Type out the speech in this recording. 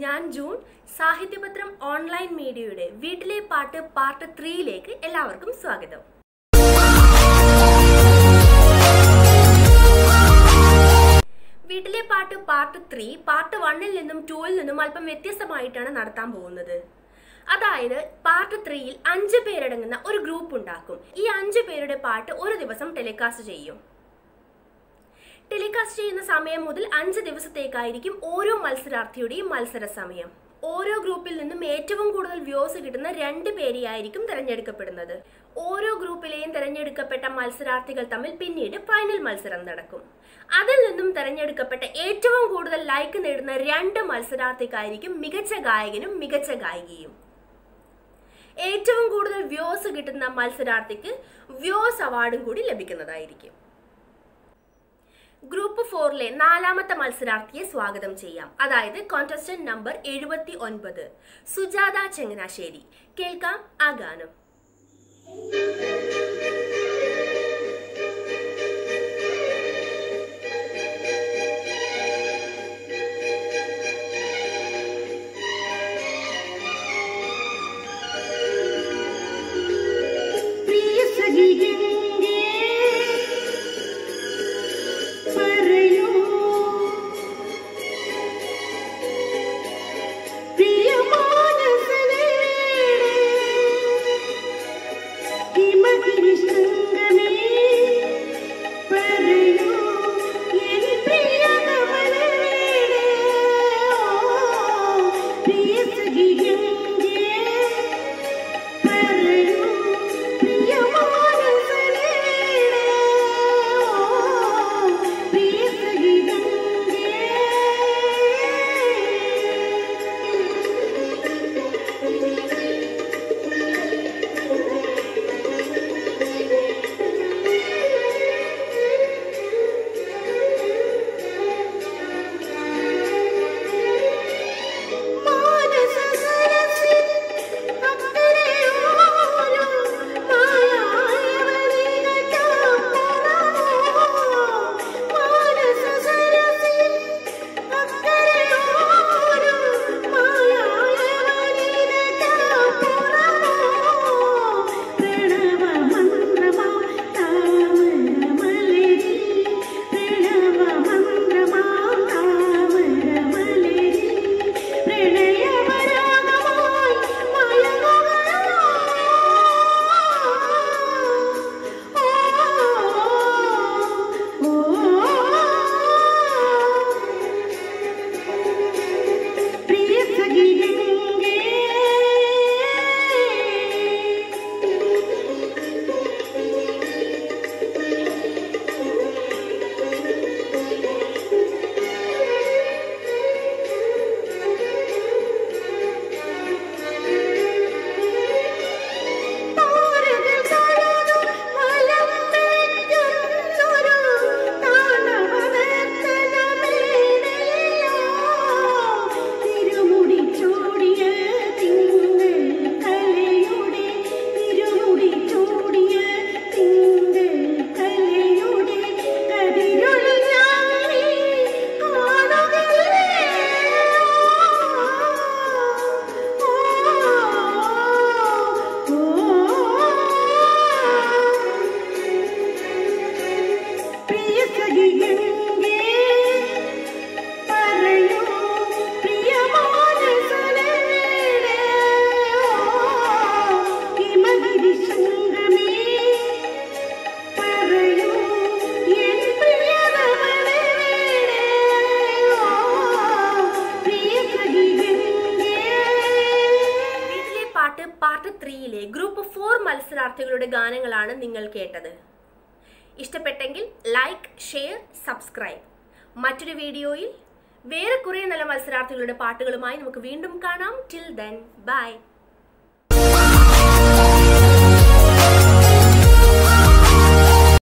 ഞാൻ June സാഹിത്യപത്രം online മീഡിയയുടെ വീട്ടിലെ പാട്ട് പാർട്ട് ത്രീയിലേക്ക് എല്ലാവർക്കും സ്വാഗതം വീട്ടിലെ പാട്ട് പാർട്ട് ത്രീ പാർട്ട് വണ്ണിൽ നിന്നും ടൂവിൽ നിന്നും അല്പം വ്യത്യസ്തമായിട്ടാണ് നടത്താൻ പോകുന്നത് അതായത് പാർട്ട് ത്രീയിൽ അഞ്ച് പേരടങ്ങുന്ന ഒരു ഗ്രൂപ്പ് ഉണ്ടാക്കും ഈ അഞ്ച് പേരുടെ പാട്ട് ഒരു ദിവസം ടെലികാസ്റ്റ് ചെയ്യും ടെലികാസ്റ്റ് ചെയ്യുന്ന സമയം മുതൽ അഞ്ച് ദിവസത്തേക്കായിരിക്കും ഓരോ മത്സരാർത്ഥിയുടെയും മത്സര സമയം ഓരോ ഗ്രൂപ്പിൽ നിന്നും ഏറ്റവും കൂടുതൽ വ്യൂസ് കിട്ടുന്ന രണ്ട് പേരെയായിരിക്കും തിരഞ്ഞെടുക്കപ്പെടുന്നത് ഓരോ ഗ്രൂപ്പിലെയും തിരഞ്ഞെടുക്കപ്പെട്ട മത്സരാർത്ഥികൾ തമ്മിൽ പിന്നീട് ഫൈനൽ മത്സരം നടക്കും അതിൽ നിന്നും തിരഞ്ഞെടുക്കപ്പെട്ട ഏറ്റവും കൂടുതൽ ലൈക്ക് നേടുന്ന രണ്ട് മത്സരാർത്ഥിക്കായിരിക്കും മികച്ച ഗായകനും മികച്ച ഗായികയും ഏറ്റവും കൂടുതൽ വ്യൂസ് കിട്ടുന്ന മത്സരാർത്ഥിക്ക് വ്യൂസ് അവാർഡും കൂടി ലഭിക്കുന്നതായിരിക്കും ഗ്രൂപ്പ് ഫോറിലെ നാലാമത്തെ മത്സരാർത്ഥിയെ സ്വാഗതം ചെയ്യാം അതായത് കോntestant നമ്പർ എഴുപത്തി ഒൻപത് സുജാത ചങ്ങനാശ്ശേരി കേൾക്കാം ആ ഗാനം പ്രിയ സഖിയേ പറയൂ പ്രിയ മാനസനേ ഹിമഗിരി ശൃംഗമേ പറയൂ എൻ പ്രിയതമനേ പ്രിയ സഖിയേ പറയൂ പ്രിയ മാനസനേ പ്രിയ സഖിയേ മാനസ സരസിൽ അക്കരയോരം മായാവലികൾക്കപ്പുറമോ മാനസ സരസിൽ അക്കരയോരം മായാവലികൾക്കപ്പുറമോ പ്രണവമന്ത്രമാ താമരമലരി പ്രണവമന്ത്രമാ താമരമലരി പ്രണയപരാഗമായി മയങ്ങുകയോ പ്രിയ സഖിയേ താരകൾ തളരും വലം വെക്കുന്നൊരു താണ്ഡവനർത്തനമേടയോ. തിരുമുടി ചൂടിയ തിങ്കൾ കലയുടെ തിരുമുടി ചൂടിയ തിങ്കൾ കലയുടെ കതിരൊളി ഞാനീ പ്രിയ സഖിയേ പറയൂ പ്രിയ മാനസനേ ഹിമഗിരി ശൃംഗമേ പറയൂ എൻ പ്രിയതമനേ പ്രിയ സഖിയേ വീട്ടിലെ പാട്ട് പാർട്ട് ത്രീയിലെ ഗ്രൂപ്പ് ഫോർ മത്സരാർത്ഥികളുടെ ഗാനങ്ങളാണ് നിങ്ങൾ കേട്ടത് ഇഷ്ടപ്പെട്ടെങ്കിൽ ലൈക്ക് ഷെയർ സബ്സ്ക്രൈബ് മറ്റൊരു വീഡിയോയിൽ വേറെ കുറേ നല്ല മത്സരാർത്ഥികളുടെ പാട്ടുകളുമായി നമുക്ക് വീണ്ടും കാണാം ടിൽ ദെൻ ബൈ